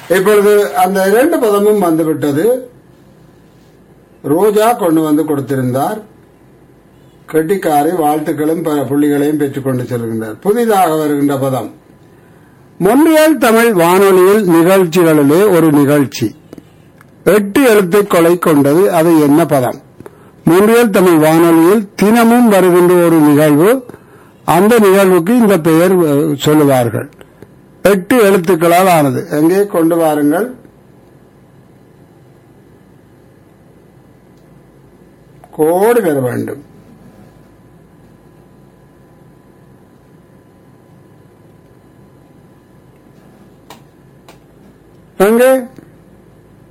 இப்பொழுது அந்த இரண்டு பதமும் வந்துவிட்டது ரோஜா கொண்டு வந்து கொடுத்திருந்தார் கெட்டிக்காரை வாழ்த்துக்களும் ப- புள்ளிகளையும் பெற்றுக்கொண்டு செல்கின்றார் புதிதாக வருகின்ற பதம் மொன்றியல் தமிழ் வானொலியில் நிகழ்ச்சிகளிலே ஒரு நிகழ்ச்சி எட்டு எழுத்தை கொலை கொண்டது அது என்ன பதம் மொன்றியல் தமிழ் வானொலியில் தினமும் வருகின்ற ஒரு நிகழ்வு அந்த நிகழ்வுக்கு இந்த பெயர் அஹ், சொல்லுவார்கள் எட்டு எழுத்துக்களால் ஆனது எங்கே கொண்டு வாருங்கள் கோடி பெற வேண்டும் எங்கே